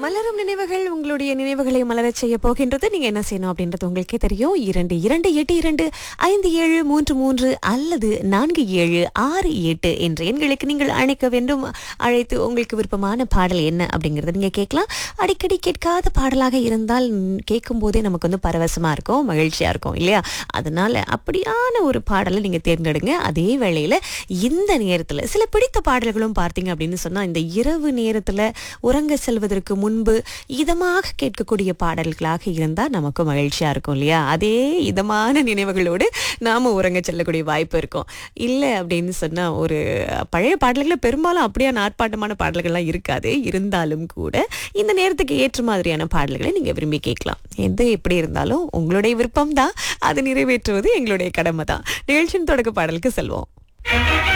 மலரும் நினைவுகள் உங்களுடைய நினைவுகளை மலரச் செய்ய போகின்றது நீங்க என்ன செய்யணும் அப்படின்றது உங்களுக்கே தெரியும் இரண்டு இரண்டு எட்டு இரண்டு ஐந்து ஏழு மூன்று மூன்று அல்லது நான்கு ஏழு ஆறு எட்டு என்ற எண்களுக்கு நீங்கள் அழைக்க வேண்டும் அழைத்து உங்களுக்கு விருப்பமான பாடல் என்ன அப்படிங்கறத நீங்க கேட்கலாம் அடிக்கடி கேட்காத பாடலாக இருந்தால் கேட்கும் போதே நமக்கு வந்து பரவசமா இருக்கும் மகிழ்ச்சியா இருக்கும் இல்லையா அதனால அப்படியான ஒரு பாடலை நீங்க தேர்ந்தெடுங்க அதே வேளையில இந்த நேரத்துல சில பிடித்த பாடல்களும் பார்த்தீங்க அப்படின்னு சொன்னா இந்த இரவு நேரத்துல உறங்க செல்வதற்கு முன்பு இதமாக கேட்கக்கூடிய பாடல்களாக இருந்தா நமக்கு மகிழ்ச்சியா இருக்கும் இல்லையா அதே இதமான நினைவுகளோடு நாம உறங்க செல்லக்கூடிய வாய்ப்பு இருக்கும் இல்லை அப்படின்னு சொன்னா ஒரு பழைய பாடல்கள் பெரும்பாலும் அப்படியே நாட்பாட்டமான பாடல்கள்லாம் இருக்காது இருந்தாலும் கூட இந்த நேரத்துக்கு ஏற்ற மாதிரியான பாடல்களை நீங்க விரும்பி கேட்கலாம் எது எப்படி இருந்தாலும் உங்களுடைய விருப்பம் தான் அதை நிறைவேற்றுவது எங்களுடைய கடமை தான் நிகழ்ச்சியின் தொடக்க பாடலுக்கு செல்வோம்